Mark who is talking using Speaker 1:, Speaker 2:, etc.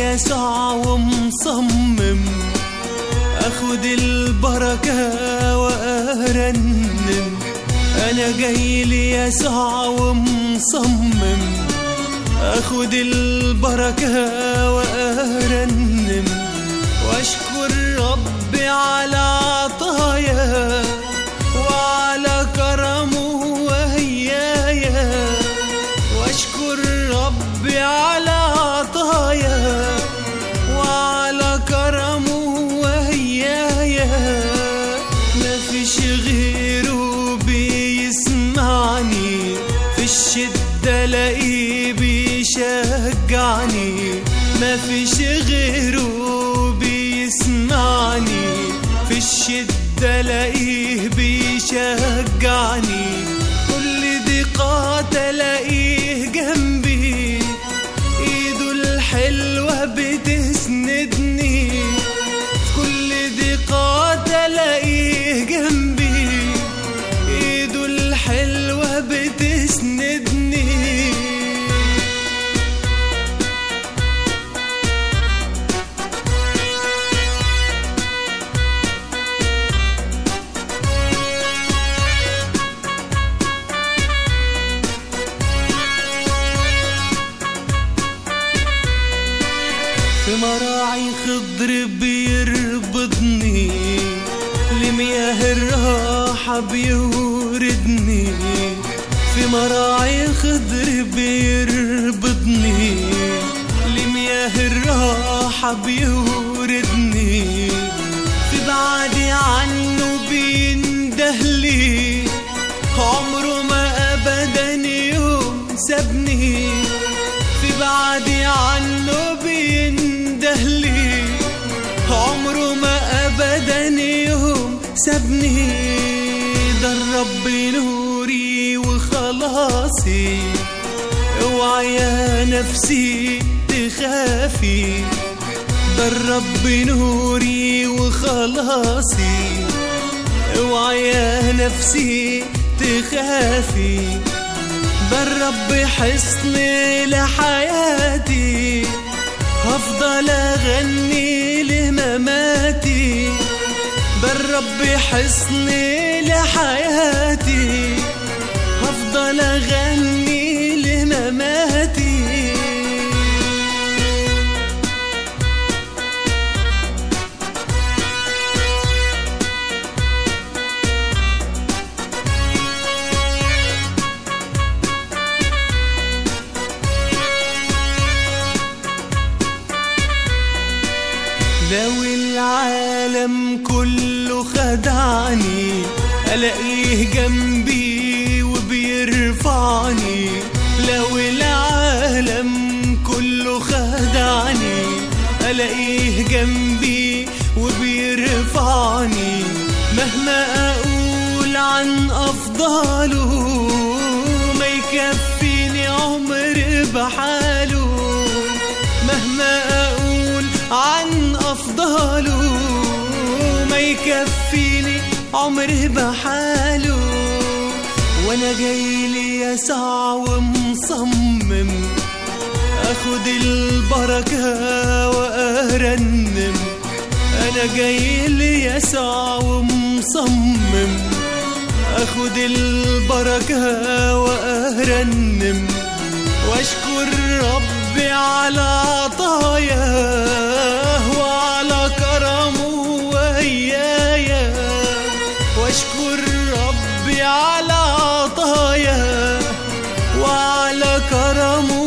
Speaker 1: ليسوع ومصمم اخد البركة وارنم انا جاي ليسوع ومصمم اخد البركة وارنم واشكر ربي على عطايا وعلى كرمه وهيايا واشكر ربي على عطايا وعلى كرمه وهيايا مفيش غيره بيسمعني في الشدة لاقيه بيشجعني مفيش غيره بيسمعني في الشدة لاقيه بيشجعني كل ضيقات الاقيه جنبي ايده الحلوة بتسندني في كل ضيقات الاقيه جنبي ايده الحلوة بتسندني في مراعي خضر بيربطني لمياه الراحة بيوردني في مراعي خضر بيربطني لمياه الراحة بيوردني في بعدي عنه بيندهلي عمره ما أبدا يوم سابني في بعدي عنه بيندهلي عمره ما ابدا يوم سابني ده الرب نوري وخلاصي اوعى يا نفسي تخافي ده الرب نوري وخلاصي اوعى يا نفسي تخافي ده الرب حصن لحياتي هفضل اغني لمماتي ده الرب حصن لحياتي هفضل اغني لمماتي لو العالم كله خدعني الاقيه جنبي وبيرفعني لو العالم كله خدعني الاقيه جنبي وبيرفعني مهما اقول عن افضاله ما يكفيني عمر بحاله مهما اقول عن افضاله ما يكفيني عمري بحاله وانا جاي لي يسوع ومصمم اخد البركة وارنم انا جاي لي يسوع ومصمم اخد البركة وارنم واشكر ربي على عطاياه وعلى كرمه وهيايا واشكر ربي على عطاياه وعلى كرمه